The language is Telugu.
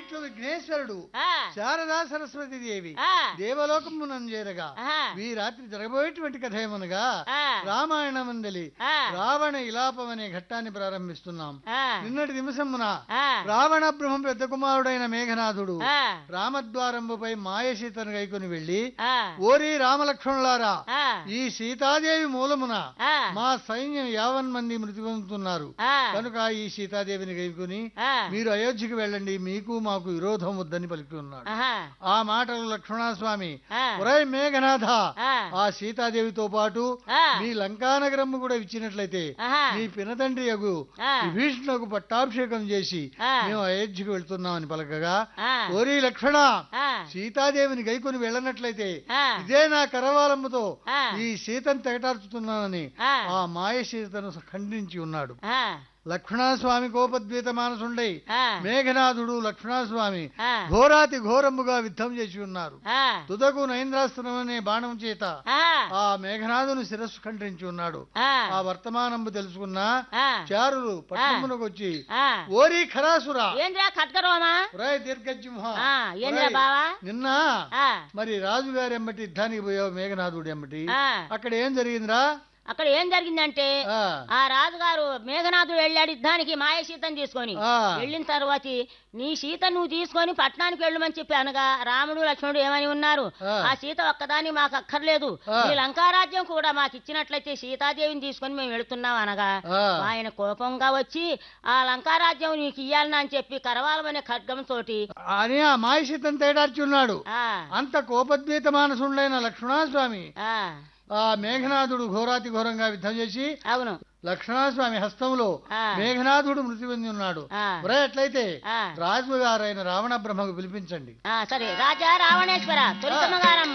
ఇట్లు విఘ్నేశ్వరుడు ఆ, శారదా సరస్వతి దేవి ఆ, దేవలోకమునం చేరగా ఆహా, ఈ రాత్రి జరగబోయేటువంటి కథ ఏమనగా ఆ, రామాయణమందలి ఆ, రావణ ఇలాపం అనే ఘట్టాన్ని ప్రారంభిస్తున్నాం ఆ, నిన్నటి దివసమున ఆ, రావణ బ్రహ్మ పెద్ద కుమారుడైన మేఘనాథుడు ఆ, రామద్వారంబుపై మాయసీతను గైకొని వెళ్లి ఆ, ఓరి రామలక్ష్మణులారా ఆ, ఈ సీతాదేవి మూలమున ఆ, మా సైన్యం యావన్ మంది మృతి పొందుతున్నారు ఆ, కనుక ఈ సీతాదేవిని గైకొని ఆ, మీరు అయోధ్యకి వెళ్ళండి మీకు మాకు విరోధం వద్దని పలికి ఉన్నాడు ఆహా, ఆ మాటలు లక్ష్మణస్వామి ఆ, ఒరై మేఘనాథ ఆ, ఆ సీతాదేవితో పాటు ఆ, మీ లంకానగరము కూడా ఇచ్చినట్లయితే ఆహా, మీ పినతండ్రి యగు ఆ, విభీషణకు పట్టాభిషేకం చేసి ఆ, మేము అయోధ్యకు వెళ్తున్నామని పలకగా ఆ, ఓరి లక్ష్మణ ఆ, సీతాదేవిని గైకొని వెళ్ళనట్లయితే ఆ, ఇదే నా కరవాలముతో ఆ, ఈ సీతను తెగటార్చుతున్నానని ఆ, ఆ మాయ సీతను ఖండించి ఉన్నాడు ఆ, లక్ష్మణస్వామి కోపద్వీత మానసుండై ఆ, మేఘనాథుడు లక్ష్మణస్వామి ఆ, ఘోరాతి ఘోరముగా యుద్ధం చేసి ఉన్నారు ఆ, తుదకు నైంద్రాస్త్రం అనే బాణం చేత ఆ, ఆ మేఘనాథుని శిరస్సు ఖండించి ఉన్నాడు ఆ, ఆ వర్తమానంబు తెలుసుకున్న ఆ, చారులు పట్టణమునకు వచ్చి ఆ. ఓరి ఖరాసురా ఏంద్రా ఖడ్గరోమా ఒరేయ్ దీర్ఘజింహ ఆ, ఏంద్రా ఒరేయ్, బావా నిన్న ఆ, మరి రాజుగారి ఎంబటి యుద్ధానికి పోయావు మేఘనాథుడి ఎంబటి ఆ, అక్కడ ఏం జరిగిందిరా అక్కడ ఏం జరిగిందంటే ఆ, ఆ రాజుగారు మేఘనాథుడు వెళ్ళాడు యుద్ధానికి మాయ సీతను తీసుకొని ఆ, వెళ్ళిన తర్వాత నీ సీత నువ్వు తీసుకొని పట్టణానికి వెళ్ళమని చెప్పి అనగా రాముడు లక్ష్మణుడు ఏమని ఉన్నారు ఆ. ఆ సీత ఒక్కదాని మాకు అక్కర్లేదు ఆ. ఈ లంకారాజ్యం కూడా మాకు ఇచ్చినట్లయితే సీతాదేవిని తీసుకొని మేము వెళుతున్నాం అనగా ఆ, ఆయన కోపంగా వచ్చి ఆ లంకారాజ్యం నీకు ఇయ్యాలని అని చెప్పి కరవాలమనే ఖడ్గంతో అని ఆ మాయసీతను తేడార్చి ఉన్నాడు ఆ అంత కోపద్వీత మానసుండైన లక్ష్మణస్వామి ఆ ఆ మేఘనాథుడు ఘోరాతి ఘోరంగా యుద్ధం చేసి అవును లక్ష్మణస్వామి హస్తంలో ఆ. మేఘనాథుడు మృతి పొంది ఉన్నాడు ఆ. ఒరే అట్లయితే ఆ. రాజుగారైన రావణ బ్రహ్మకు పిలిపించండి ఆ, సరే రాజా రావణేశ్వర తొలితమ్మగారం